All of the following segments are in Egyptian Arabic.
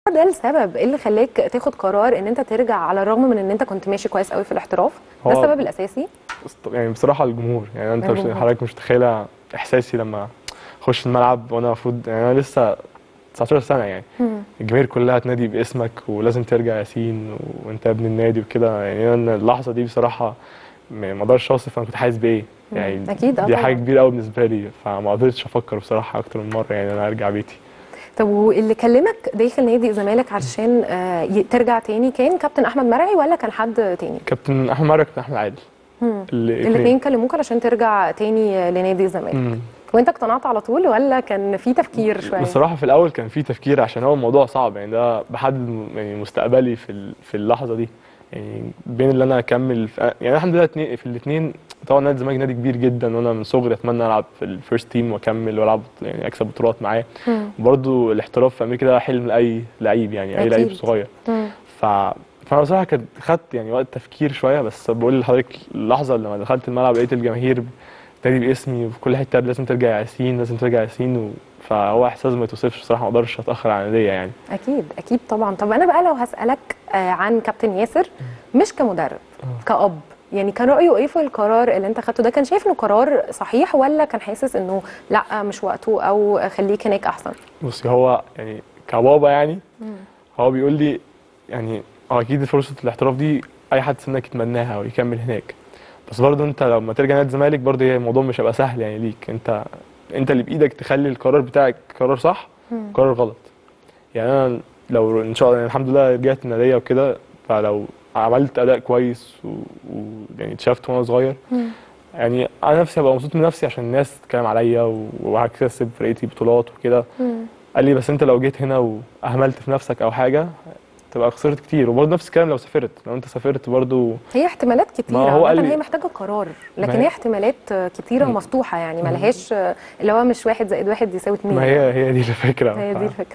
ده السبب إيه اللي خلاك تاخد قرار ان انت ترجع على الرغم من ان انت كنت ماشي كويس قوي في الاحتراف ده هو- السبب الاساسي است- يعني بصراحه الجمهور يعني انت مش الجمهور. حضرتك مش متخيله احساسي لما اخش الملعب وانا المفروض يعني انا لسه 19 سنه يعني الجماهير كلها تنادي باسمك ولازم ترجع ياسين وانت ابن النادي وكده يعني انا اللحظه دي بصراحه م- ما اقدرش اوصف انا كنت حاسس بايه يعني مم. أكيد، آه دي حاجه طبعاً. كبيره قوي بالنسبه لي فما قدرتش افكر بصراحه اكتر من مره يعني انا ارجع بيتي طب واللي كلمك داخل نادي الزمالك علشان آه، ي- ترجع تاني كان كابتن احمد مرعي ولا كان حد تاني كابتن احمد مرة كابتن احمد عادل مم. الاتنين. الاثنين كلموك علشان ترجع تاني لنادي الزمالك مم. وانت اقتنعت على طول ولا كان في تفكير شويه بصراحه في الاول كان في تفكير عشان هو الموضوع صعب يعني ده بحدد م- يعني مستقبلي في ال- في اللحظه دي يعني بين اللي انا اكمل في يعني أنا الحمد لله اتنين- في الاثنين طبعا نادي الزمالك نادي كبير جدا وانا من صغري اتمنى العب في الفيرست تيم واكمل والعب يعني اكسب بطولات معاه مم. برضه الاحتراف في امريكا ده حلم لاي لعيب يعني اي أكيد. لعيب صغير مم. ف فانا بصراحه كنت خدت يعني وقت تفكير شويه بس بقول لحضرتك اللحظه لما دخلت الملعب لقيت الجماهير بتنادي باسمي وفي كل حته لازم ترجع يا ياسين لازم ترجع يا ياسين و... فهو احساس ما يتوصفش بصراحه ما اقدرش اتاخر عن الناديه يعني اكيد اكيد طبعا طب انا بقى لو هسالك آه، عن كابتن ياسر مش كمدرب كأب يعني كان رأيه ايه في القرار اللي انت خدته ده كان شايف انه قرار صحيح ولا كان حاسس انه لا مش وقته او خليك هناك احسن بصي هو يعني كبابا يعني هو بيقول لي يعني هو اكيد فرصه الاحتراف دي اي حد سنك يتمناها ويكمل هناك بس برضه انت لما ترجع نادي الزمالك برضه هي الموضوع مش هيبقى سهل يعني ليك انت انت اللي بايدك تخلي القرار بتاعك قرار صح قرار غلط يعني انا لو ان شاء الله يعني الحمد لله رجعت الناديه وكده فلو عملت اداء كويس ويعني و... يعني اتشافت وانا صغير يعني انا نفسي هبقى مبسوط من نفسي عشان الناس تتكلم عليا و- وهكسب فرقتي بطولات وكده قال لي بس انت لو جيت هنا واهملت في نفسك او حاجه تبقى خسرت كتير وبرضه نفس الكلام لو سافرت لو انت سافرت برضه هي احتمالات كتيرة ما هو قال عامة لي- هي محتاجة قرار لكن ما هي هي- احتمالات كتيرة مم. مفتوحة يعني ملهاش اللي هو مش واحد زائد واحد يساوي اتنين ما هي هي دي الفكره هي ف- دي الفكرة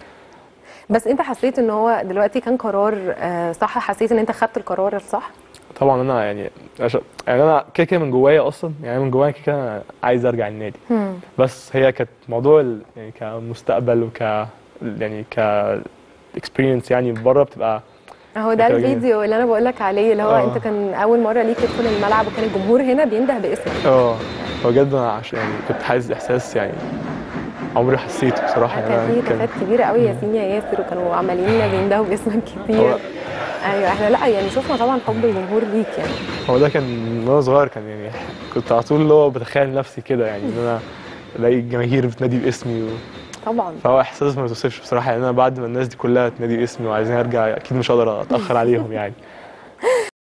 بس انت حسيت ان هو دلوقتي كان قرار آه، صح حسيت ان انت خدت القرار الصح طبعا انا يعني عشان يعني انا كده كده من جوايا اصلا يعني من جوايا كده كده أنا عايز ارجع النادي بس هي كانت موضوع ال- يعني كمستقبل وك يعني ك اكسبيرينس يعني بره بتبقى اهو ده فكرة جميلة. الفيديو اللي انا بقول لك عليه اللي هو آه. انت كان اول مرة ليك تدخل الملعب وكان الجمهور هنا بينده باسمك اه بجد انا عشان يعني كنت حاسس احساس يعني عمري ما حسيته بصراحه يعني كان في أنا كان- هتافات كبيرة قوي ياسين يا ياسر وكانوا عمالين بيندهوا باسمك كتير هو- ايوه احنا لا يعني شفنا طبعا حب الجمهور ليك يعني هو ده كان من وانا صغير كان يعني كنت على طول اللي هو بتخيل نفسي كده يعني ان انا الاقي الجماهير بتنادي باسمي و... طبعا فهو احساس ما يتوصفش بصراحه يعني انا بعد ما الناس دي كلها تنادي باسمي وعايزين ارجع اكيد مش هقدر اتاخر عليهم يعني